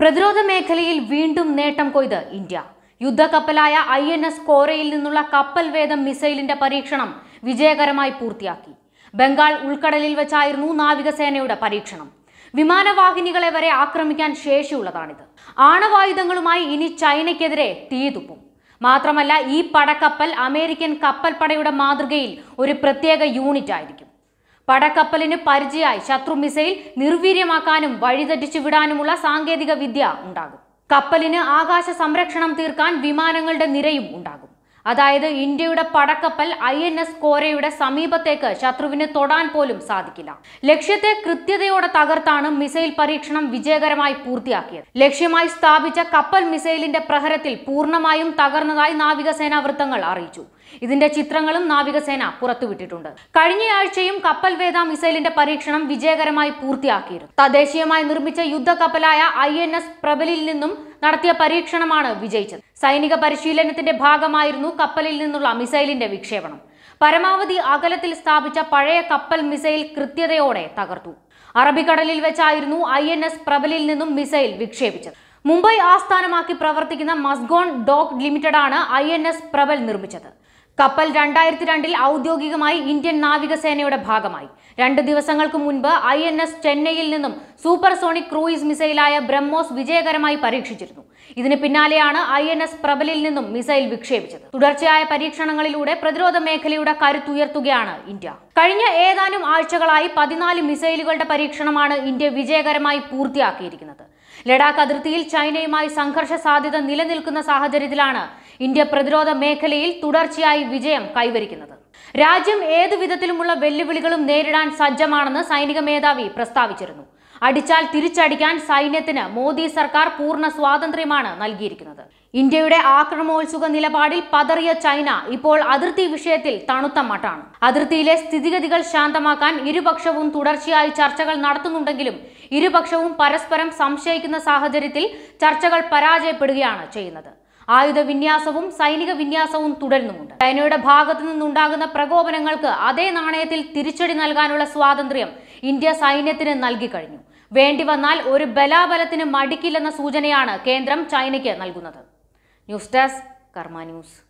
പ്രതിരോധ മേഖലയിൽ വീണ്ടും നേട്ടം കൊയ്ത് ഇന്ത്യ യുദ്ധക്കപ്പലായ ഐ എൻ എസ് കോരയിൽ നിന്നുള്ള കപ്പൽ വേദം മിസൈലിന്റെ പരീക്ഷണം വിജയകരമായി പൂർത്തിയാക്കി ബംഗാൾ ഉൾക്കടലിൽ വെച്ചായിരുന്നു നാവികസേനയുടെ പരീക്ഷണം വിമാനവാഹിനികളെ വരെ ആക്രമിക്കാൻ ശേഷിയുള്ളതാണിത് ആണവായുധങ്ങളുമായി ഇനി ചൈനയ്ക്കെതിരെ തീതുപ്പും മാത്രമല്ല ഈ പടക്കപ്പൽ അമേരിക്കൻ കപ്പൽപ്പടയുടെ മാതൃകയിൽ ഒരു പ്രത്യേക യൂണിറ്റ് ആയിരിക്കും പടക്കപ്പലിന് പരിചയമായി ശത്രു മിസൈൽ നിർവീര്യമാക്കാനും വഴിതെറ്റിച്ചു വിടാനുമുള്ള സാങ്കേതിക വിദ്യ ഉണ്ടാകും കപ്പലിന് ആകാശ സംരക്ഷണം തീർക്കാൻ വിമാനങ്ങളുടെ നിരയും ഉണ്ടാകും അതായത് ഇന്ത്യയുടെ പടക്കപ്പൽ ഐ എൻ എസ് കോരയുടെ സമീപത്തേക്ക് ശത്രുവിന് തൊടാൻ പോലും സാധിക്കില്ല ലക്ഷ്യത്തെ കൃത്യതയോടെ തകർത്താണ് മിസൈൽ പരീക്ഷണം വിജയകരമായി പൂർത്തിയാക്കിയത് ലക്ഷ്യമായി സ്ഥാപിച്ച കപ്പൽ മിസൈലിന്റെ പ്രഹരത്തിൽ പൂർണ്ണമായും തകർന്നതായി നാവികസേനാ വൃത്തങ്ങൾ അറിയിച്ചു ഇതിന്റെ ചിത്രങ്ങളും നാവികസേന പുറത്തുവിട്ടിട്ടുണ്ട് കഴിഞ്ഞയാഴ്ചയും കപ്പൽ വേദ മിസൈലിന്റെ പരീക്ഷണം വിജയകരമായി പൂർത്തിയാക്കിയിരുന്നു തദ്ദേശീയമായി നിർമ്മിച്ച യുദ്ധക്കപ്പലായ ഐ എൻ എസ് പ്രബലിൽ നിന്നും നടത്തിയ പരീക്ഷണമാണ് വിജയിച്ചത് സൈനിക പരിശീലനത്തിന്റെ ഭാഗമായിരുന്നു കപ്പലിൽ നിന്നുള്ള മിസൈലിന്റെ വിക്ഷേപണം പരമാവധി അകലത്തിൽ സ്ഥാപിച്ച പഴയ കപ്പൽ മിസൈൽ കൃത്യതയോടെ തകർത്തു അറബിക്കടലിൽ വെച്ചായിരുന്നു ഐ എൻ എസ് പ്രബലിൽ നിന്നും മിസൈൽ വിക്ഷേപിച്ചത് മുംബൈ ആസ്ഥാനമാക്കി പ്രവർത്തിക്കുന്ന മസ്ഗോൺ ഡോക്ക് ലിമിറ്റഡാണ് ഐ എൻ എസ് പ്രബൽ നിർമ്മിച്ചത് കപ്പൽ രണ്ടായിരത്തി രണ്ടിൽ ഔദ്യോഗികമായി ഇന്ത്യൻ നാവികസേനയുടെ ഭാഗമായി രണ്ട് ദിവസങ്ങൾക്ക് മുൻപ് ഐ എൻ എസ് ചെന്നൈയിൽ നിന്നും സൂപ്പർസോണിക് ക്രൂയിസ് മിസൈലായ ബ്രഹ്മോസ് വിജയകരമായി പരീക്ഷിച്ചിരുന്നു ഇതിന് പിന്നാലെയാണ് ഐ എൻ എസ് പ്രബലിൽ നിന്നും മിസൈൽ വിക്ഷേപിച്ചത് തുടർച്ചയായ പരീക്ഷണങ്ങളിലൂടെ പ്രതിരോധ മേഖലയുടെ കരുത്തുയർത്തുകയാണ് ഇന്ത്യ കഴിഞ്ഞ ഏതാനും ആഴ്ചകളായി പതിനാല് മിസൈലുകളുടെ പരീക്ഷണമാണ് ഇന്ത്യ വിജയകരമായി പൂർത്തിയാക്കിയിരിക്കുന്നത് ലഡാക്ക് അതിർത്തിയിൽ ചൈനയുമായി സംഘർഷ സാധ്യത നിലനിൽക്കുന്ന സാഹചര്യത്തിലാണ് ഇന്ത്യ പ്രതിരോധ മേഖലയിൽ തുടർച്ചയായി വിജയം കൈവരിക്കുന്നത് രാജ്യം ഏതു വിധത്തിലുമുള്ള വെല്ലുവിളികളും നേരിടാൻ സജ്ജമാണെന്ന് സൈനിക മേധാവി പ്രസ്താവിച്ചിരുന്നു അടിച്ചാൽ തിരിച്ചടിക്കാൻ സൈന്യത്തിന് മോദി സർക്കാർ പൂർണ്ണ സ്വാതന്ത്ര്യമാണ് നൽകിയിരിക്കുന്നത് ഇന്ത്യയുടെ ആക്രമോത്സുക നിലപാടിൽ പതറിയ ചൈന ഇപ്പോൾ അതിർത്തി വിഷയത്തിൽ തണുത്ത മട്ടാണ് അതിർത്തിയിലെ സ്ഥിതിഗതികൾ ശാന്തമാക്കാൻ ഇരുപക്ഷവും തുടർച്ചയായി ചർച്ചകൾ നടത്തുന്നുണ്ടെങ്കിലും ഇരുപക്ഷവും പരസ്പരം സംശയിക്കുന്ന സാഹചര്യത്തിൽ ചർച്ചകൾ പരാജയപ്പെടുകയാണ് ചെയ്യുന്നത് ആയുധ വിന്യാസവും സൈനിക വിന്യാസവും തുടരുന്നുമുണ്ട് ചൈനയുടെ ഭാഗത്തു നിന്നുണ്ടാകുന്ന പ്രകോപനങ്ങൾക്ക് അതേ നാണയത്തിൽ തിരിച്ചടി നൽകാനുള്ള സ്വാതന്ത്ര്യം ഇന്ത്യ സൈന്യത്തിന് നൽകി കഴിഞ്ഞു വേണ്ടി വന്നാൽ ഒരു ബലാബലത്തിന് മടിക്കില്ലെന്ന സൂചനയാണ് കേന്ദ്രം ചൈനയ്ക്ക് നൽകുന്നത് ന്യൂസ് ഡെസ്ക് കർമ്മ ന്യൂസ്